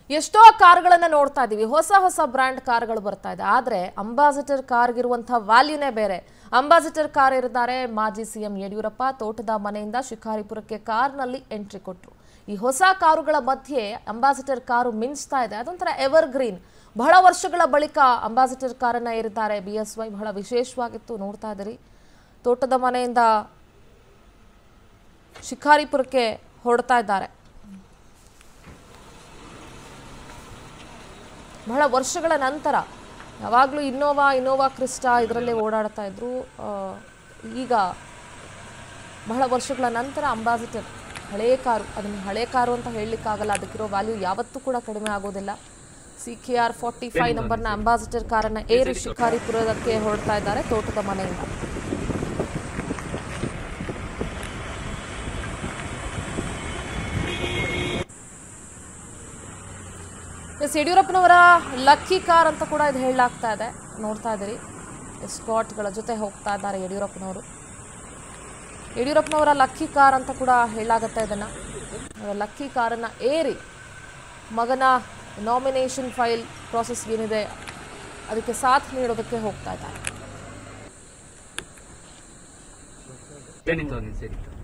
ಎಷ್ಟೋ ಕಾರ್ಗಳನ್ನ ನೋಡ್ತಾ ಇದೀವಿ ಹೊಸ ಹೊಸ ಬ್ರ್ಯಾಂಡ್ ಕಾರ್ಗಳು ಬರ್ತಾ ಇದೆ ಆದ್ರೆ ಅಂಬಾಸಿಡರ್ ಕಾರ್ಗಿರುವಂತಹ ವ್ಯಾಲ್ಯೂನೇ ಬೇರೆ ಅಂಬಾಸಿಡರ್ ಕಾರ್ ಇರಿದ್ದಾರೆ ಮಾಜಿ ಸಿಎಂ ಯಡಿಯೂರಪ್ಪ ತೋಟದ ಮನೆಯಿಂದ ಶಿಕಾರಿಪುರಕ್ಕೆ ಕಾರ್ನಲ್ಲಿ ಎಂಟ್ರಿ ಕೊಟ್ಟರು ಈ ಹೊಸ ಕಾರುಗಳ ಮಧ್ಯೆ ಅಂಬಾಸಿಡರ್ ಕಾರು ಮಿಂಚ್ತಾ ಇದೆ ಅದೊಂಥರ ಎವರ್ ಗ್ರೀನ್ ಬಹಳ ವರ್ಷಗಳ ಬಳಿಕ ಅಂಬಾಸಿಡರ್ ಕಾರನ್ನ ಏರಿದ್ದಾರೆ ಬಿ ಎಸ್ ವೈ ಬಹಳ ವಿಶೇಷವಾಗಿತ್ತು ನೋಡ್ತಾ ಇದ್ದೀರಿ ತೋಟದ ಮನೆಯಿಂದ ಶಿಕಾರಿಪುರಕ್ಕೆ ಹೊರಡ್ತಾ ಇದ್ದಾರೆ ಬಹಳ ವರ್ಷಗಳ ನಂತರ ಯಾವಾಗಲೂ ಇನ್ನೋವಾ ಇನ್ನೋವಾ ಕ್ರಿಸ್ಟಾ ಇದರಲ್ಲೇ ಓಡಾಡ್ತಾ ಇದ್ರು ಆ, ಈಗ ಬಹಳ ವರ್ಷಗಳ ನಂತರ ಅಂಬಾಸಿಡರ್ ಹಳೆಯ ಕಾರು ಅದನ್ನು ಹಳೆ ಕಾರು ಅಂತ ಹೇಳಲಿಕ್ಕಾಗಲ್ಲ ಅದಕ್ಕಿರೋ ವ್ಯಾಲ್ಯೂ ಯಾವತ್ತೂ ಕೂಡ ಕಡಿಮೆ ಆಗೋದಿಲ್ಲ C K R forty five ನಂಬರ್ನ ಅಂಬಾಸಿಡರ್ ಕಾರನ್ನು ಏರಿ ಶಿಕಾರಿಪುರಕ್ಕೆ ಹೊರಡ್ತಾ ಇದ್ದಾರೆ ತೋಟದ ಮನೆಯಿಂದ ಎಸ್ ಯಡಿಯೂರಪ್ಪನವರ ಲಕ್ಕಿ ಕಾರ್ ಅಂತ ಕೂಡ ಇದು ಹೇಳಲಾಗ್ತಾ ಇದೆ ನೋಡ್ತಾ ಇದ್ದೀರಿ ಸ್ಕಾಟ್ಗಳ ಜೊತೆ ಹೋಗ್ತಾ ಇದ್ದಾರೆ ಯಡಿಯೂರಪ್ಪನವರು ಯಡಿಯೂರಪ್ಪನವರ ಲಕ್ಕಿ ಕಾರ್ ಅಂತ ಕೂಡ ಹೇಳಲಾಗತ್ತೆ ಇದನ್ನ ಅವರ ಲಕ್ಕಿ ಕಾರನ್ನ ಏರಿ ಮಗನ ನಾಮಿನೇಷನ್ ಫೈಲ್ ಪ್ರಾಸೆಸ್ ಏನಿದೆ ಅದಕ್ಕೆ ಸಾಥ್ ನೀಡೋದಕ್ಕೆ ಹೋಗ್ತಾ ಇದ್ದಾರೆ ಏನಿತ್ತು ಒಂದು ಸರಿ